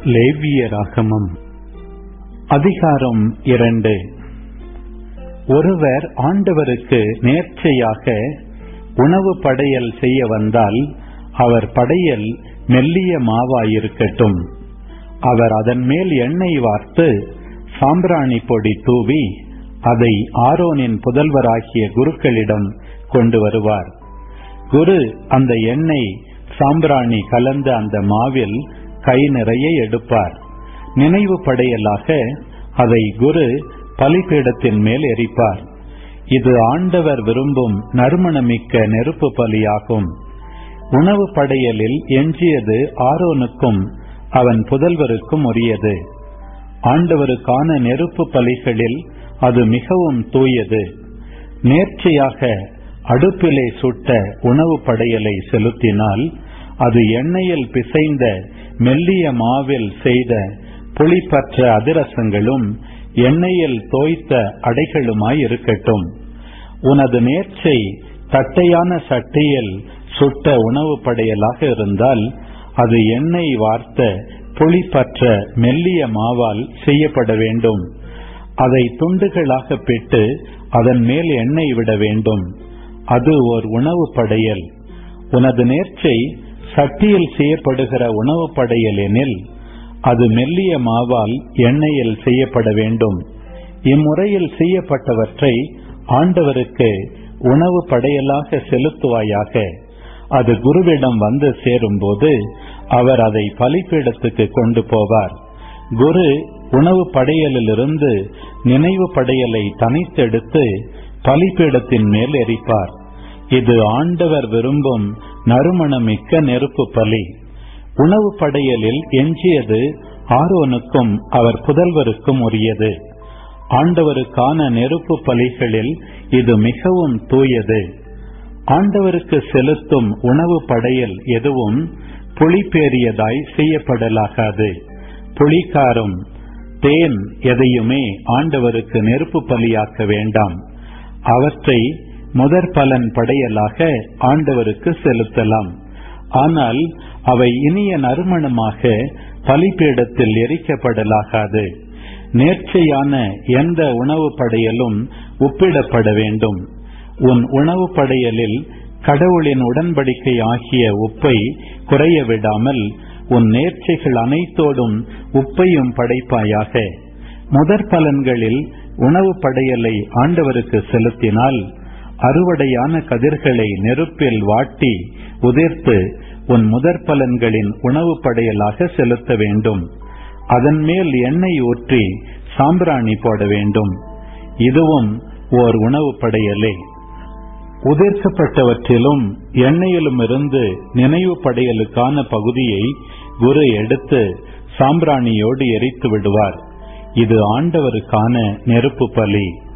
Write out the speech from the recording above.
லேவியராகமம் அதிகாரம் இரண்டு ஒருவர் ஆண்டவருக்கு நேர்ச்சையாக உணவு படையல் செய்ய வந்தால் அவர் படையல் மெல்லிய மாவாயிருக்கட்டும் அவர் அதன் மேல் எண்ணெய் வார்த்து சாம்பிராணி பொடி தூவி அதை ஆரோனின் புதல்வராகிய குருக்களிடம் கொண்டு வருவார் குரு அந்த எண்ணெய் சாம்பிராணி கலந்த அந்த மாவில் கை நிறைய எடுப்பார் நினைவு படையலாக அதை குரு பலிபீடத்தின் மேல் எரிப்பார் இது ஆண்டவர் விரும்பும் நறுமணமிக்க நெருப்பு பலியாகும் உணவு படையலில் எஞ்சியது ஆரோனுக்கும் அவன் புதல்வருக்கும் உரியது ஆண்டவருக்கான நெருப்பு பலிகளில் அது மிகவும் தூயது நேர்ச்சையாக அடுப்பிலே சுட்ட உணவு படையலை செலுத்தினால் அது எண்ணெயில் பிசைந்த மெல்லிய மாவில் செய்த புளிப்பற்ற அதிரசங்களும் எண்ணெயில் தோய்த்த அடைகளுமாய் இருக்கட்டும் உனது நேர்ச்சை தட்டையான சட்டியில் சுட்ட உணவு படையலாக இருந்தால் அது எண்ணெய் வார்த்த புளிப்பற்ற மெல்லிய மாவால் செய்யப்பட வேண்டும் அதை துண்டுகளாக பிட்டு அதன் மேல் எண்ணெய் விட வேண்டும் அது ஓர் உணவு படையல் உனது நேர்ச்சை சட்டியில் செய்யப்படுகிற உணவு படையல் எனில் அது மெல்லிய மாவால் எண்ணெயில் செய்யப்பட வேண்டும் இம்முறையில் செய்யப்பட்டவற்றை ஆண்டவருக்கு உணவு படையலாக செலுத்துவாயாக அது குருவிடம் வந்து சேரும்போது அவர் அதை பலிப்பீடத்துக்கு கொண்டு போவார் குரு உணவு படையலிலிருந்து நினைவு படையலை தனித்தெடுத்து பலிப்பீடத்தின் மேல் எரிப்பார் இது ஆண்டவர் விரும்பும் நறுமணமிக்க நெருப்பு பலி உணவு படையலில் எஞ்சியது ஆரோனுக்கும் அவர் புதல்வருக்கும் உரியது ஆண்டவருக்கான நெருப்பு பலிகளில் இது மிகவும் தூயது ஆண்டவருக்கு செலுத்தும் உணவு படையல் எதுவும் புளிப்பேறியதாய் செய்யப்படலாகாது புளிக்காரம் தேன் எதையுமே ஆண்டவருக்கு நெருப்பு பலியாக்க வேண்டாம் அவற்றை முதற் பலன் படையலாக ஆண்டவருக்கு செலுத்தலாம் ஆனால் அவை இனிய நறுமணமாக பலிப்பீடத்தில் எரிக்கப்படலாகாது நேர்ச்சையான எந்த உணவு படையலும் ஒப்பிடப்பட வேண்டும் உன் உணவு படையலில் கடவுளின் உடன்படிக்கை ஆகிய உப்பை குறைய விடாமல் உன் நேர்ச்சைகள் அனைத்தோடும் உப்பையும் படைப்பாயாக முதற் பலன்களில் உணவு படையலை ஆண்டவருக்கு செலுத்தினால் அறுவடையான கதிர்களை நெருப்பில் வாட்டி உதிர்த்து உன் முதற் பலன்களின் உணவு படையலாக செலுத்த வேண்டும் அதன் மேல் எண்ணெய் ஊற்றி சாம்பிராணி போட வேண்டும் இதுவும் ஓர் உணவு படையலே உதிர்க்கப்பட்டவற்றிலும் எண்ணெயிலும் இருந்து நினைவு படையலுக்கான பகுதியை குரு எடுத்து சாம்பிராணியோடு எரித்து விடுவார் இது ஆண்டவருக்கான நெருப்பு பலி